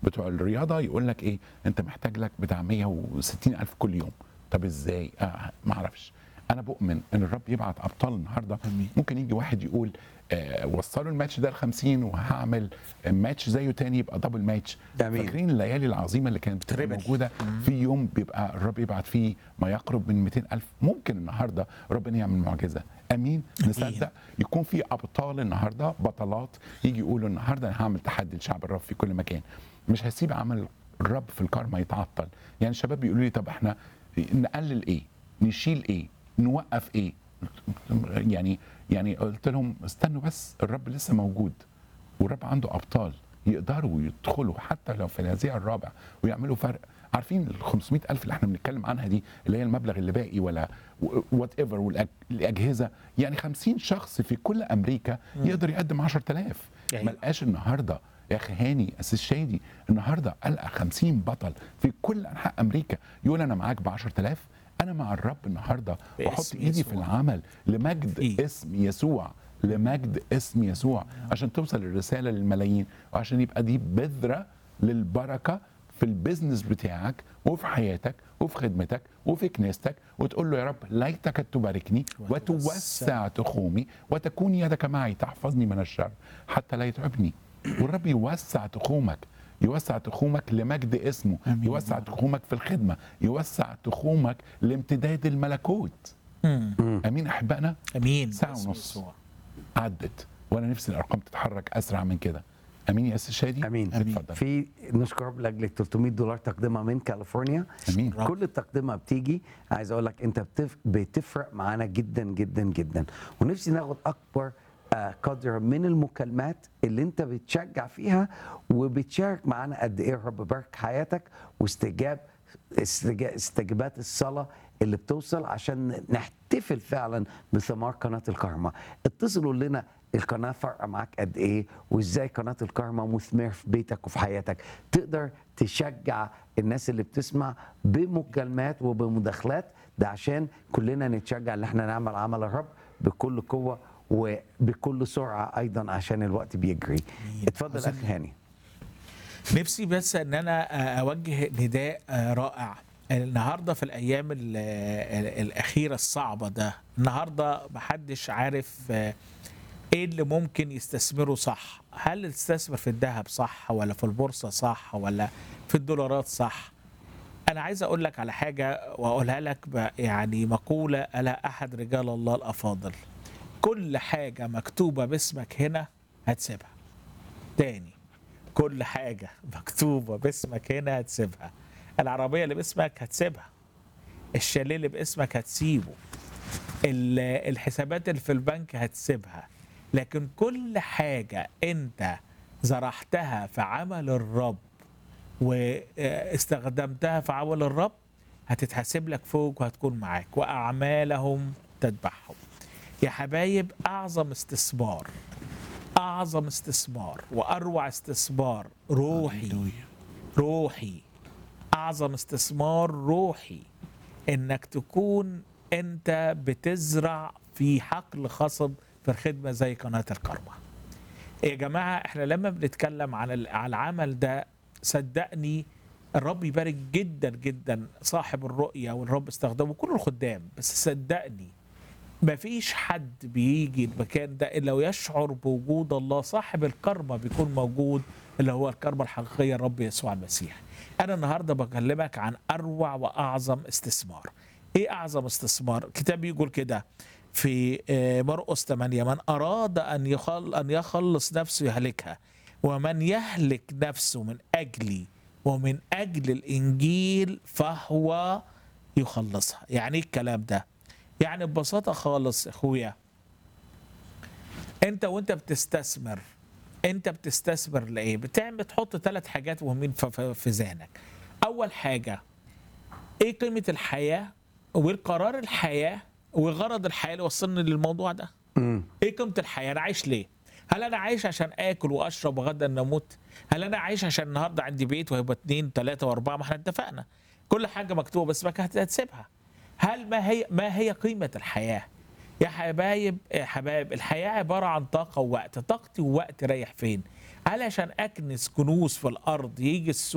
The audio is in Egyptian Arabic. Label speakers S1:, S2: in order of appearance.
S1: بتوع الرياضه يقول لك ايه انت محتاج لك بتاع 160 الف كل يوم طب ازاي آه ما اعرفش انا بؤمن ان الرب يبعت ابطال النهارده
S2: آمين.
S1: ممكن يجي واحد يقول آه وصلوا الماتش ده ل 50 وهعمل ماتش زيه تاني يبقى دبل ماتش
S3: آمين.
S1: فاكرين الليالي العظيمه اللي كانت بتبقى
S2: تريبل.
S1: موجوده في يوم بيبقى الرب يبعت فيه ما يقرب من 200 الف ممكن النهارده ربنا يعمل معجزه امين نصدق يكون في ابطال النهارده بطلات يجي يقولوا النهارده انا هعمل تحدي لشعب الرب في كل مكان مش هسيب عمل الرب في الكارما يتعطل يعني الشباب بيقولوا لي طب احنا نقلل ايه نشيل ايه نوقف ايه يعني يعني قلت لهم استنوا بس الرب لسه موجود والرب عنده ابطال يقدروا يدخلوا حتى لو في الهزيع الرابع ويعملوا فرق عارفين ال 500 الف اللي احنا بنتكلم عنها دي اللي هي المبلغ اللي باقي ولا وات ايفر والاجهزه يعني 50 شخص في كل امريكا يقدر يقدم 10000
S2: أيوة.
S1: ما لقاش النهارده يا اخي هاني اسيس شادي النهارده القى 50 بطل في كل انحاء امريكا يقول انا معاك ب 10000 انا مع الرب النهارده واحط
S2: باسم
S1: ايدي في
S2: يسوع.
S1: العمل لمجد
S2: إيه؟
S1: اسم يسوع لمجد اسم يسوع عشان توصل الرساله للملايين وعشان يبقى دي بذره للبركه في البيزنس بتاعك وفي حياتك وفي خدمتك وفي كنيستك وتقول له يا رب ليتك تباركني وتوسع تخومي وتكون يدك معي تحفظني من الشر حتى لا يتعبني والرب يوسع تخومك يوسع تخومك لمجد اسمه
S2: آمين.
S1: يوسع تخومك في الخدمه يوسع تخومك لامتداد الملكوت
S2: مم.
S1: امين احبائنا
S2: امين
S1: ساعة
S2: باسم
S1: ونص.
S2: يسوع.
S1: عدت وانا نفسي الارقام تتحرك اسرع من كده امين يا استاذ شادي
S3: امين
S1: اتفضل
S3: في نشكر رب لاجل 300 دولار تقدمها من كاليفورنيا
S1: امين
S2: رب.
S3: كل التقدمه بتيجي عايز اقول لك انت بتف... بتفرق معانا جدا جدا جدا ونفسي ناخد اكبر آه، قدر من المكالمات اللي انت بتشجع فيها وبتشارك معانا قد ايه الرب بارك حياتك واستجاب استجا- استجابات الصلاه اللي بتوصل عشان نحتفل فعلا بثمار قناه الكرمه اتصلوا لنا القناه فارقه معاك قد ايه وازاي قناه الكرمه مثمر في بيتك وفي حياتك تقدر تشجع الناس اللي بتسمع بمكالمات وبمداخلات ده عشان كلنا نتشجع ان احنا نعمل عمل الرب بكل قوه وبكل سرعه ايضا عشان الوقت بيجري اتفضل اخي هاني
S2: نفسي بس ان انا آه، اوجه نداء آه، رائع النهارده في الايام ال- ال- الاخيره الصعبه ده النهارده محدش عارف آه، ايه اللي ممكن يستثمره صح هل يستثمر في الذهب صح ولا في البورصه صح ولا في الدولارات صح انا عايز اقول لك على حاجه واقولها لك ب- يعني مقوله قالها احد رجال الله الافاضل كل حاجه مكتوبه باسمك هنا هتسيبها تاني كل حاجة مكتوبة باسمك هنا هتسيبها العربية اللي باسمك هتسيبها الشاليه اللي باسمك هتسيبه ال- الحسابات اللي في البنك هتسيبها لكن كل حاجة انت زرعتها في عمل الرب واستخدمتها في عمل الرب هتتحسب لك فوق وهتكون معاك وأعمالهم تتبعهم يا حبايب أعظم استثمار اعظم استثمار واروع استثمار روحي روحي اعظم استثمار روحي انك تكون انت بتزرع في حقل خصب في الخدمه زي قناه الكرمه يا جماعه احنا لما بنتكلم عن ال- على العمل ده صدقني الرب يبارك جدا جدا صاحب الرؤيه والرب استخدمه كل الخدام بس صدقني مفيش حد بيجي المكان ده الا ويشعر بوجود الله صاحب الكرمه بيكون موجود اللي هو الكرمه الحقيقيه الرب يسوع المسيح انا النهارده بكلمك عن اروع واعظم استثمار ايه اعظم استثمار الكتاب يقول كده في آه، مرقس 8 من اراد ان يخل ان يخلص نفسه يهلكها ومن يهلك نفسه من اجلي ومن اجل الانجيل فهو يخلصها يعني ايه الكلام ده يعني ببساطة خالص يا اخويا انت وانت بتستثمر انت بتستثمر لايه بتعمل بتحط ثلاث حاجات مهمين في- في في ذهنك اول حاجة ايه قيمة الحياة والقرار الحياة وغرض الحياة اللي وصلني للموضوع ده
S3: مم.
S2: ايه قيمه الحياه انا عايش ليه هل انا عايش عشان اكل واشرب وغدا ان اموت هل انا عايش عشان النهارده عندي بيت وهيبقى اتنين تلاته واربعه ما احنا اتفقنا كل حاجه مكتوبه باسمك هت- هتسيبها هل ما هي ما هي قيمه الحياه يا حبايب يا حبايب الحياه عباره عن طاقه ووقت طاقتي ووقتي رايح فين هل عشان اكنس كنوز في الارض يجي السوق